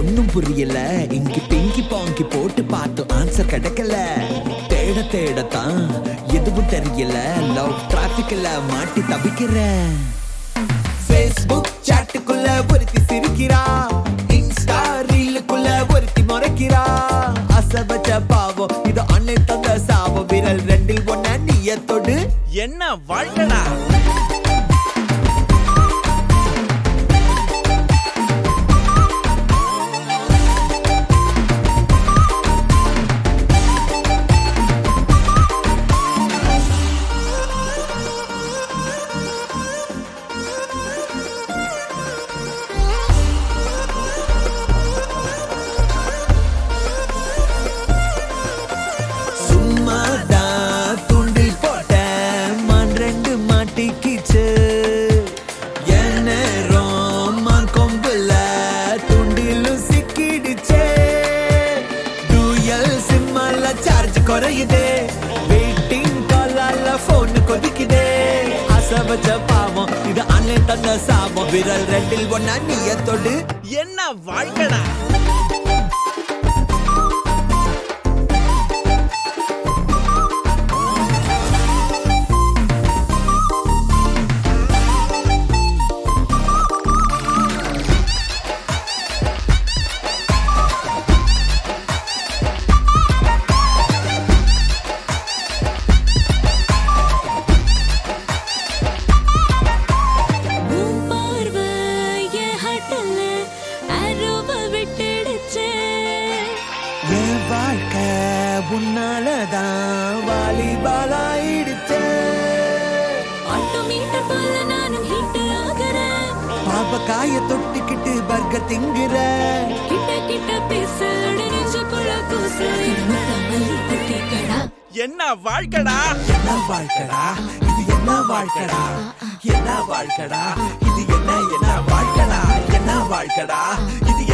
ஒண்ணும் புரியல இங்கி பிங்கி பாங்கி போட்டு பார்த்து ஆன்சர் கிடைக்கல தேட தேடத்தான் எதுவும் தெரியல லவ் டிராபிக்ல மாட்டி தவிக்கிறேன் ஃபேஸ்புக் சாட்டுக்குள்ள ஒருத்தி சிரிக்கிறா இன்ஸ்டா ரீலுக்குள்ள ஒருத்தி முறைக்கிறா அசபச்ச பாவம் இது ஆன்லைன் தந்த சாபம் விரல் ரெண்டில் ஒன்ன நீய தொடு என்ன வாழ்க்கடா சும்மாதான் துண்டில் போட்டேன் மண் ரெண்டு மாட்டிக்கிச்சு என் நேரம் மான் கொம்புல துண்டிலும் சிக்கிடுச்சே டூயல் சிம்மல்ல சார்ஜ் குறையுதே வெயிட்டிங் காலால போன் கொதிக்குதே ஆசை வச்ச பாவம் இது ஆன்லைன் தந்த சாபம் விரல் ரெண்டில் ஒன்னா நீய தொடு என்ன வாழ்க்கடா உன் பார்வை என் ஹட்டல்ல arrow-வ விட்டுடுச்சே. என் வாழ்க்கை உன்னாலதான் வாலிபாலாயிடுச்சே Autometer போல நானும் hit ஆகுறேன். பாவக்காய தொட்டுக்கிட்டு பர்கர் திங்குற கிட்ட கிட்ட பேச நெஞ்சுக்குள்ள கூச. இது முத்தமல்லி குட்டிக்கடா. என்ன வாழ்க்கடா என்ன வாழ்க்கடா இது என்ன வாழ்க்கடா என்ன வாழ்க்கடா இது என்ன என்ன வாழ்க்கடா என்ன வாழ்க்கடா இது